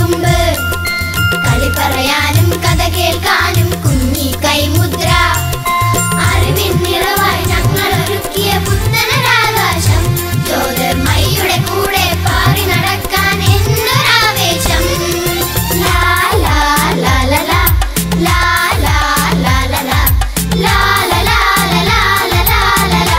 തുമ്പ് കളി പറയാനും കഥ കേൾക്കാനും കുഞ്ഞി കൈമുദ്ര അറിവിൻ നിറവായി ഞങ്ങൾ ഒരുക്കിയ പുത്തനൊരാകാശം ജ്യോതിർമയുടെ കൂടെ പാറി നടക്കാൻ എന്തൊരാവേശം ലാ ലാ ലാ ലാ ലാ ലാ ലാ ലാ ലാ ലാ ലാ ലാ ലാ ലാ ലാ ലാ ലാ ലാ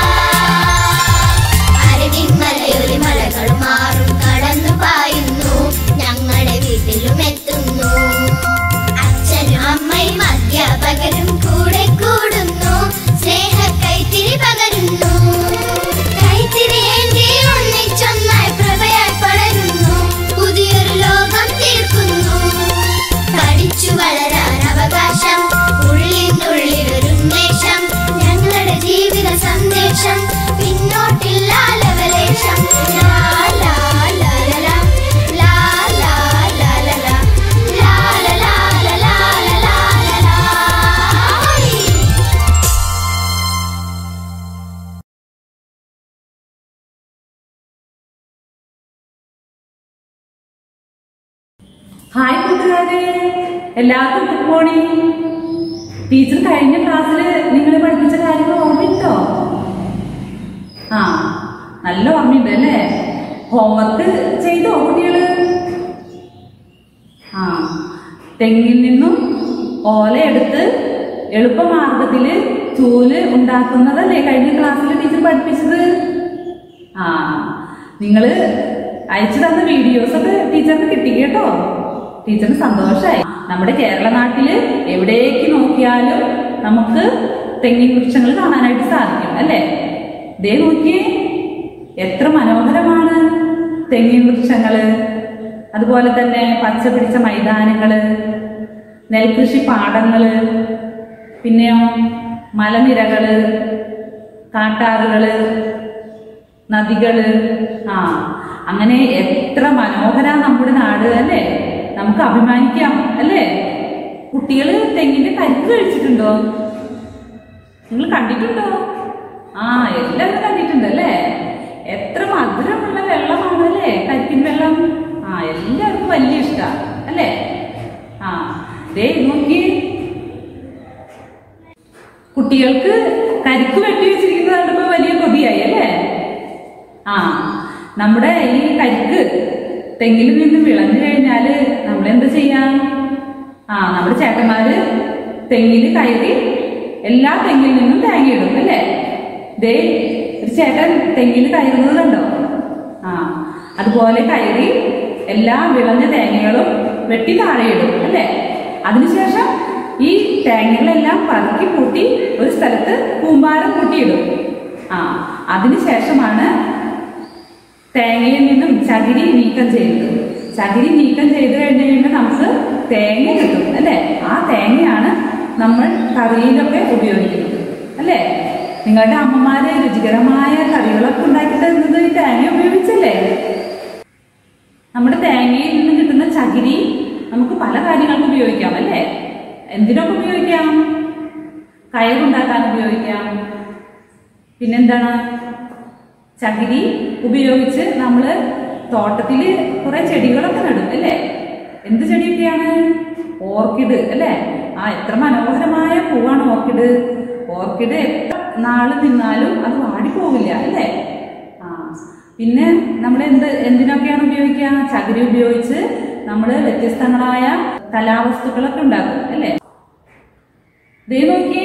അറിവിൻ മലയൊലി മലകൾ മാറും കടന്നു പായുന്നു ഞങ്ങളുടെ വീട്ടിലും എത്തുന്നു അച്ഛനും അമ്മയും അധ്യാപകരും കൂടെ കൂടുന്നു സ്നേഹ കൈത്തിരി പകരുന്നു കൈത്തിരി ഏന്തി ഒന്നിച്ചൊന്നായി പ്രഭയായി പടരുന്നു പുതിയൊരു ലോകം തീർക്കുന്നു പഠിച്ചു വളരാൻ അവകാശം ഉള്ളിനുള്ളിലൊരു ഉന്മേഷം ഞങ്ങളുടെ ജീവിത സന്ദേശം പിന്നോട്ടില്ല ലവലേശം ലാ ലാ ലാ ലാ ലാ ലാ ലാ ലാ ലാ ലാ ലാ ലാ ലാ ലാ ലാ ലാ ലാ ലാ ഹോയ്. ഹായ് കൂട്ടുകാരെ എല്ലാവർക്കും ഗുഡ് മോർണിംഗ് ടീച്ചർ കഴിഞ്ഞ ക്ലാസ്സിൽ നിങ്ങൾ പഠിപ്പിച്ച കാര്യങ്ങൾ ഓർമ്മയുണ്ടോ ആ നല്ല ഓർമ്മയുണ്ട് അല്ലേ ഹോംവർക്ക് ചെയ്തോ കുട്ടികള് ആ തെങ്ങിൽ നിന്നും ഓല എടുത്ത് എളുപ്പമാർഗത്തില് ചൂല് ഉണ്ടാക്കുന്നതല്ലേ കഴിഞ്ഞ ക്ലാസ്സിൽ ടീച്ചർ പഠിപ്പിച്ചത് ആ നിങ്ങള് അയച്ചു തന്ന വീഡിയോസ് ഒക്കെ ടീച്ചർക്ക് കിട്ടി കേട്ടോ ടീച്ചറിന് സന്തോഷമായി നമ്മുടെ കേരള നാട്ടില് എവിടേക്ക് നോക്കിയാലും നമുക്ക് തെങ്ങിൻ വൃക്ഷങ്ങൾ കാണാനായിട്ട് സാധിക്കും അല്ലേ ദേ നോക്കിയേ എത്ര മനോഹരമാണ് തെങ്ങിൻ വൃക്ഷങ്ങള് അതുപോലെ തന്നെ പച്ച പിടിച്ച മൈതാനങ്ങള് നെൽകൃഷി പാടങ്ങള് പിന്നെയോ മലനിരകള് കാട്ടാറുകള് നദികള് ആ അങ്ങനെ എത്ര മനോഹര നമ്മുടെ നാട് അല്ലേ നമുക്ക് അഭിമാനിക്കാം അല്ലേ കുട്ടികള് തെങ്ങിന്റെ കരിക്ക് കഴിച്ചിട്ടുണ്ടോ നിങ്ങൾ കണ്ടിട്ടുണ്ടോ ആ എല്ലാവരും കണ്ടിട്ടുണ്ട് അല്ലേ എത്ര മധുരമുള്ള വെള്ളമാണ് അല്ലേ കരിക്കിൻ വെള്ളം ആ എല്ലാവർക്കും വലിയ ഇഷ്ട അല്ലേ ആ ദേ നോക്കി കുട്ടികൾക്ക് കരിക്ക് വെട്ടി വെച്ചിരിക്കുന്നത് കണ്ടപ്പോ വലിയ കൊതിയായി അല്ലേ ആ നമ്മുടെ ഈ കരിക്ക് തെങ്ങിൽ നിന്ന് വിളഞ്ഞു കഴിഞ്ഞാല് നമ്മൾ എന്താ ചെയ്യാം ആ നമ്മുടെ ചേട്ടന്മാര് തെങ്ങിൽ കയറി എല്ലാ തെങ്ങിൽ നിന്നും തേങ്ങ ഇടും അല്ലേ ദേ ഒരു ചേട്ടൻ തെങ്ങിൽ കയറുന്നത് കണ്ടോ ആ അതുപോലെ കയറി എല്ലാ വിളഞ്ഞ തേങ്ങകളും വെട്ടി താഴെ ഇടും അല്ലേ അതിനുശേഷം ഈ തേങ്ങകളെല്ലാം പറക്കി കൂട്ടി ഒരു സ്ഥലത്ത് കൂമ്പാരം കൂട്ടിയിടും ആ അതിനുശേഷമാണ് തേങ്ങയിൽ നിന്നും ചകിരി നീക്കം ചെയ്യുന്നത് ചകിരി നീക്കം ചെയ്ത് കഴിഞ്ഞ് കഴിയുമ്പോൾ നമുക്ക് തേങ്ങ കിട്ടും അല്ലേ ആ തേങ്ങയാണ് നമ്മൾ കറിയിലൊക്കെ ഉപയോഗിക്കുന്നത് അല്ലേ നിങ്ങളുടെ അമ്മമാര് രുചികരമായ കറികളൊക്കെ ഉണ്ടാക്കി തരുന്നത് ഈ തേങ്ങ ഉപയോഗിച്ചല്ലേ നമ്മുടെ തേങ്ങയിൽ നിന്ന് കിട്ടുന്ന ചകിരി നമുക്ക് പല കാര്യങ്ങൾക്ക് ഉപയോഗിക്കാം അല്ലേ എന്തിനൊക്കെ ഉപയോഗിക്കാം കയറുണ്ടാക്കാൻ ഉപയോഗിക്കാം പിന്നെന്താണ് ചകിരി ഉപയോഗിച്ച് നമ്മൾ തോട്ടത്തിൽ കുറെ ചെടികളൊക്കെ നടും അല്ലേ എന്ത് ചെടിയൊക്കെയാണ് ഓർക്കിഡ് അല്ലേ ആ എത്ര മനോഹരമായ പൂവാണ് ഓർക്കിഡ് ഓർക്കിഡ് എത്ര നാള് നിന്നാലും അത് വാടിപ്പോകില്ല അല്ലേ ആ പിന്നെ നമ്മൾ എന്ത് എന്തിനൊക്കെയാണ് ഉപയോഗിക്കുക ചകിരി ഉപയോഗിച്ച് നമ്മൾ വ്യത്യസ്തങ്ങളായ കലാവസ്തുക്കളൊക്കെ ഉണ്ടാക്കും അല്ലേ ദേ നോക്കിയേ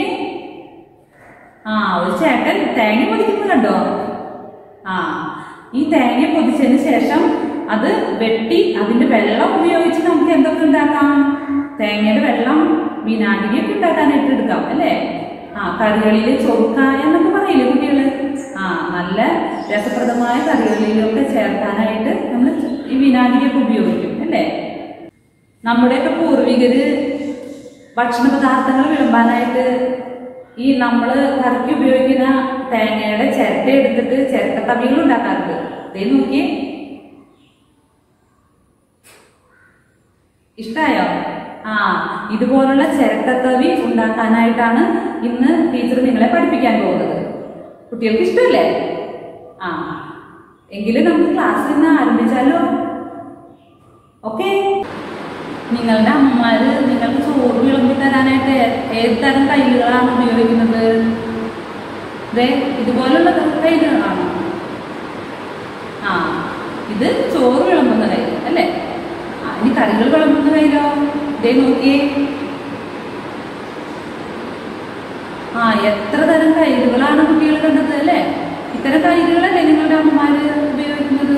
ആ ഒരു ചേട്ടൻ തേങ്ങ പൊതിക്കുന്നത് കണ്ടോ ആ ഈ തേങ്ങ പൊതിച്ചതിന് ശേഷം അത് വെട്ടി അതിന്റെ വെള്ളം ഉപയോഗിച്ച് നമുക്ക് എന്തൊക്കെ ഉണ്ടാക്കാം തേങ്ങയുടെ വെള്ളം വിനാഗിരിയൊക്കെ ഉണ്ടാക്കാനായിട്ട് എടുക്കാം അല്ലേ ആ കറികളിൽ ചൊറുക്കായ എന്നൊക്കെ പറയില്ലേ കുട്ടികള് ആ നല്ല രസപ്രദമായ കറികളിലൊക്കെ ചേർക്കാനായിട്ട് നമ്മൾ ഈ വിനാഗിരിയൊക്കെ ഉപയോഗിക്കും അല്ലേ നമ്മുടെയൊക്കെ പൂർവികര് ഭക്ഷണ പദാർത്ഥങ്ങൾ വിളമ്പാനായിട്ട് ഈ നമ്മൾ കറിക്ക് ഉപയോഗിക്കുന്ന തേങ്ങയുടെ ചിരട്ട എടുത്തിട്ട് ചിരട്ട തവികൾ ഉണ്ടാക്കാറുണ്ട് ദേ നോക്കി ഇഷ്ടായോ ആ ഇതുപോലുള്ള ചിരട്ടത്തവി ഉണ്ടാക്കാനായിട്ടാണ് ഇന്ന് ടീച്ചർ നിങ്ങളെ പഠിപ്പിക്കാൻ പോകുന്നത് കുട്ടികൾക്ക് ഇഷ്ടമല്ലേ ആ എങ്കിലും നമുക്ക് ക്ലാസ് ഇന്ന് ആരംഭിച്ചാലോ ഓക്കെ നിങ്ങളുടെ അമ്മമാര് നിങ്ങൾക്ക് ചോറ് വിളമ്പി തരാനായിട്ട് ഏ- ഏത് തരം കയ്യിലുകളാണ് ഉപയോഗിക്കുന്നത് ദേ ഇതുപോലുള്ള കയ്യിലുകളാണ് ആ ഇത് ചോറ് വിളമ്പുന്ന കയ്യിൽ അല്ലേ ആ, ഇനി കറികൾ വിളമ്പുന്ന കയ്യിലോ ദേ നോക്കിയേ ആ എത്ര തരം കയ്യിലുകളാണ് കുട്ടികൾ കണ്ടത് അല്ലേ ഇത്തരം കയ്യിലുകളല്ലേ നിങ്ങളുടെ അമ്മമാര് ഉപയോഗിക്കുന്നത്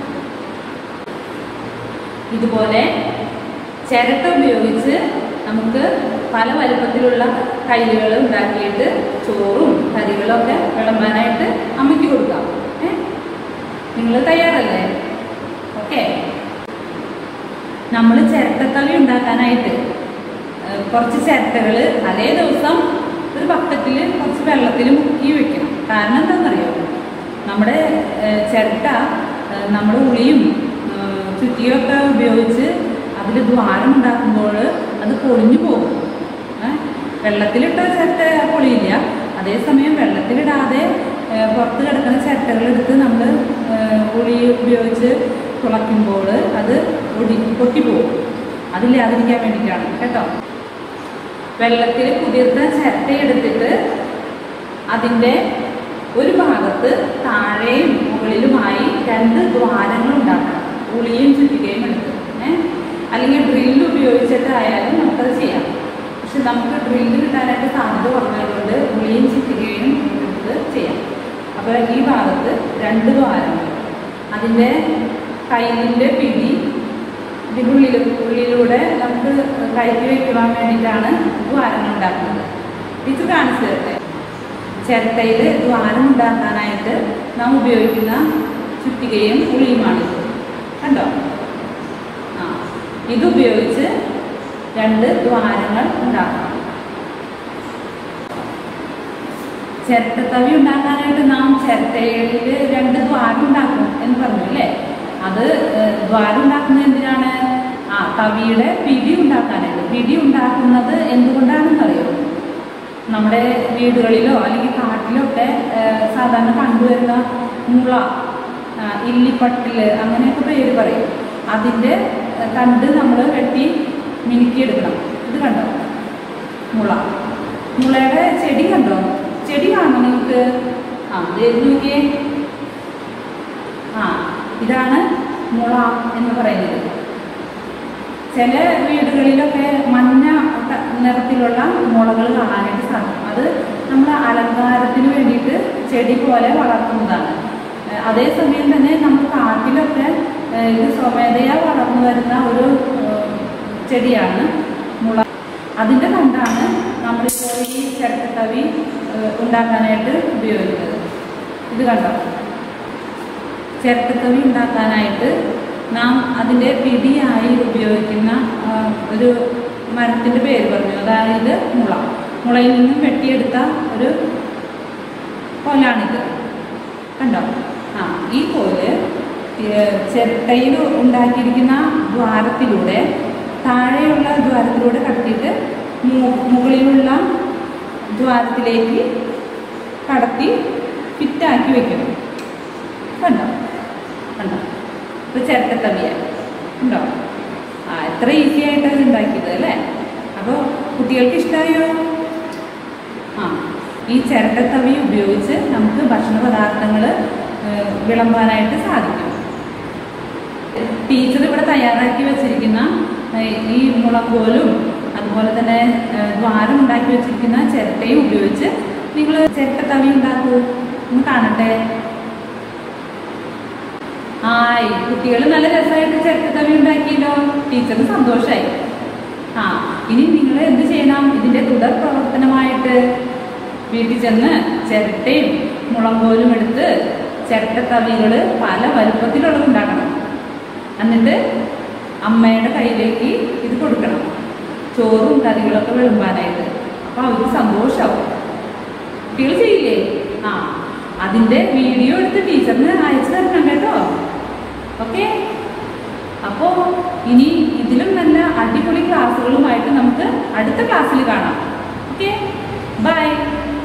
ഇതുപോലെ ചിരട്ട ഉപയോഗിച്ച് നമുക്ക് പല വലുപ്പത്തിലുള്ള കയ്യിലുകൾ ഉണ്ടാക്കിയിട്ട് ചോറും കറികളും ഒക്കെ വിളമ്പാനായിട്ട് അമ്മയ്ക്ക് കൊടുക്കാം ഏ നിങ്ങൾ തയ്യാറല്ലേ ഓക്കെ നമ്മൾ ചിരട്ടത്തവി ഉണ്ടാക്കാനായിട്ട് ഏഹ്, കുറച്ച് ചിരട്ടകൾ അതേ ദിവസം ഒരു ബക്കറ്റിൽ കുറച്ച് വെള്ളത്തിൽ മുക്കി വെക്കണം കാരണം എന്താണെന്നറിയോ നമ്മുടെ ഏഹ്, ചിരട്ട നമ്മൾ ഉളിയും ഏഹ്, ചുറ്റിയും ഒക്കെ ഉപയോഗിച്ച് അതിൽ ദ്വാരം ഉണ്ടാക്കുമ്പോൾ അത് പൊളിഞ്ഞു പോകും ഏഹ്, വെള്ളത്തിലിട്ട ചിരട്ട പൊളിയില്ല അതേസമയം വെള്ളത്തിലിടാതെ ഏഹ്, പുറത്ത് കിടക്കുന്ന ചിരട്ടകളെടുത്ത് നമ്മൾ ഉളി ഉപയോഗിച്ച് തുളയ്ക്കുമ്പോൾ അത് ഒടി പൊട്ടിപ്പോകും അതില്ലാതിരിക്കാൻ വേണ്ടിയിട്ടാണ് കേട്ടോ വെള്ളത്തിൽ കുതിർത്ത ചിരട്ട എടുത്തിട്ട് അതിൻ്റെ ഒരു ഭാഗത്ത് താഴെയും മുകളിലുമായി രണ്ട് ദ്വാരങ്ങൾ ഉണ്ടാക്കണം ഉളിയും ചുറ്റികയും എടുത്ത് ഏ അല്ലെങ്കിൽ ഡ്രില്ല് ഉപയോഗിച്ചിട്ടായാലും നമുക്കത് ചെയ്യാം പക്ഷെ നമുക്ക് ഡ്രില്ല് കിട്ടാനായിട്ട് സാധ്യത കുറഞ്ഞതുകൊണ്ട് ഉളിയും ചുറ്റികയും എടുത്ത് ചെയ്യാം അപ്പോൾ ഈ ഭാഗത്ത് രണ്ട് ദ്വാരങ്ങൾ അതിൻ്റെ കയ്യിൻ്റെ പിടി ഇതിൻ്റെ ഉള്ളിൽ ഉള്ളിലൂടെ നമുക്ക് കയറ്റി വെക്കുവാൻ വേണ്ടിയിട്ടാണ് ദ്വാരങ്ങൾ ഉണ്ടാക്കുന്നത് ടീച്ചർ കാണിച്ചു തരട്ടെ ചിരട്ടയിൽ ദ്വാരം ഉണ്ടാക്കാനായിട്ട് നാം ഉപയോഗിക്കുന്ന ചുറ്റികയും ഉളിയുമാണിത് കണ്ടോ ആ ഇതുപയോഗിച്ച് രണ്ട് ദ്വാരങ്ങൾ ഉണ്ടാക്കണം ചിരട്ടത്തവി ഉണ്ടാക്കാനായിട്ട് നാം ചിരട്ടയിൽ രണ്ട് ദ്വാരം ഉണ്ടാക്കും എന്ന് പറഞ്ഞു അല്ലേ അത് ഏഹ്, ദ്വാരം ഉണ്ടാക്കുന്നത് എന്തിനാണ് ആ തവിയുടെ പിടി ഉണ്ടാക്കാനായിട്ട് പിടി ഉണ്ടാക്കുന്നത് എന്തുകൊണ്ടാണെന്ന് അറിയോ നമ്മുടെ വീടുകളിലോ അല്ലെങ്കിൽ കാട്ടിലോ ഒക്കെ ഏഹ്, സാധാരണ കണ്ടുവരുന്ന മുള ആ, ഇല്ലിപ്പട്ടില് അങ്ങനെയൊക്കെ പേര് പറയും അതിൻ്റെ ഏഹ്, തണ്ട് നമ്മൾ വെട്ടി മിനുക്കിയെടുക്കണം ഇത് കണ്ടോ മുള മുളയുടെ ചെടി കണ്ടോ ചെടി കാണണം നിങ്ങൾക്ക് ആ ഇത് നോക്കിയേ ആ ഇതാണ് മുള എന്ന് പറയുന്നത് ചില വീടുകളിലൊക്കെ മഞ്ഞ ക- നിറത്തിലുള്ള മുളകൾ കാണാനായിട്ട് സാധിക്കും അത് നമ്മൾ അലങ്കാരത്തിന് വേണ്ടിയിട്ട് ചെടി പോലെ വളർത്തുന്നതാണ് ഏഹ് അതേസമയം തന്നെ നമ്മൾ കാട്ടിലൊക്കെ ഏഹ് ഇത് സ്വമേധയാ വളർന്നു വരുന്ന ഒരു ഏഹ് ചെടിയാണ് മുള അതിൻ്റെ തണ്ടാണ് നമ്മളിപ്പോൾ ഈ ചിരട്ടത്തവി ഏഹ് ഉണ്ടാക്കാനായിട്ട് ഉപയോഗിക്കുന്നത് ഇത് കണ്ടോ ചിരട്ടത്തവി ഉണ്ടാക്കാനായിട്ട് നാം അതിൻ്റെ പിടിയായി ഉപയോഗിക്കുന്ന ആ, ഒരു മരത്തിൻ്റെ പേര് പറഞ്ഞു അതായത് മുള മുളയിൽ നിന്നും വെട്ടിയെടുത്ത ഒരു കോലാണിത് കണ്ടോ ആ ഈ കോല് ഏഹ്, ചിരട്ടയിൽ ഉണ്ടാക്കിയിരിക്കുന്ന ദ്വാരത്തിലൂടെ താഴെയുള്ള ദ്വാരത്തിലൂടെ കടത്തിയിട്ട് മു- മുകളിലുള്ള ദ്വാരത്തിലേക്ക് കടത്തി ഫിറ്റാക്കി വെക്കണം കണ്ടോ കണ്ടോ ഇപ്പോൾ ചിരട്ടത്തവിയ ഉണ്ടോ ആ എത്ര ഈസി ആയിട്ടാണ് ഇത് ഉണ്ടാക്കിയത് അല്ലേ അപ്പോൾ കുട്ടികൾക്ക് ഇഷ്ടമായോ ആ ഈ ചിരട്ടത്തവി ഉപയോഗിച്ച് നമുക്ക് ഭക്ഷണ പദാർത്ഥങ്ങൾ വിളമ്പാനായിട്ട് സാധിക്കും ടീച്ചർ ഇവിടെ തയ്യാറാക്കി വെച്ചിരിക്കുന്ന ഏഹ്, ഈ മുളക്കോലും അതുപോലെ തന്നെ ഏഹ്, ദ്വാരം ഉണ്ടാക്കി വെച്ചിരിക്കുന്ന ചിരട്ടയും ഉപയോഗിച്ച് നിങ്ങൾ ചിരട്ടത്തവി ഉണ്ടാക്കൂ ഒന്ന് കാണട്ടെ ആയി കുട്ടികൾ നല്ല രസമായിട്ട് ചിരട്ടത്തവി ഉണ്ടാക്കിയല്ലോ ടീച്ചറിന് സന്തോഷമായി ആ ഇനി നിങ്ങൾ എന്ത് ചെയ്യണം ഇതിന്റെ തുടർ പ്രവർത്തനമായിട്ട് വീട്ടിൽ ചെന്ന് ചിരട്ടയും മുളങ്കോലും എടുത്ത് ചിരട്ടത്തവികൾ പല വലുപ്പത്തിലുള്ളത് ഉണ്ടാക്കണം എന്നിട്ട് അമ്മയുടെ കയ്യിലേക്ക് ഇത് കൊടുക്കണം ചോറും കറികളൊക്കെ വിളമ്പാനായിട്ട് അപ്പോൾ അവർക്ക് സന്തോഷമാവും കുട്ടികൾ ചെയ്യില്ലേ ആ അതിൻ്റെ വീഡിയോ എടുത്ത് ടീച്ചറിന് അയച്ചു തരണം കേട്ടോ ഓക്കെ അപ്പോൾ ഇനി ഇതിലും നല്ല അടിപൊളി ക്ലാസ്സുകളുമായിട്ട് നമുക്ക് അടുത്ത ക്ലാസ്സിൽ കാണാം ഓക്കെ ബൈ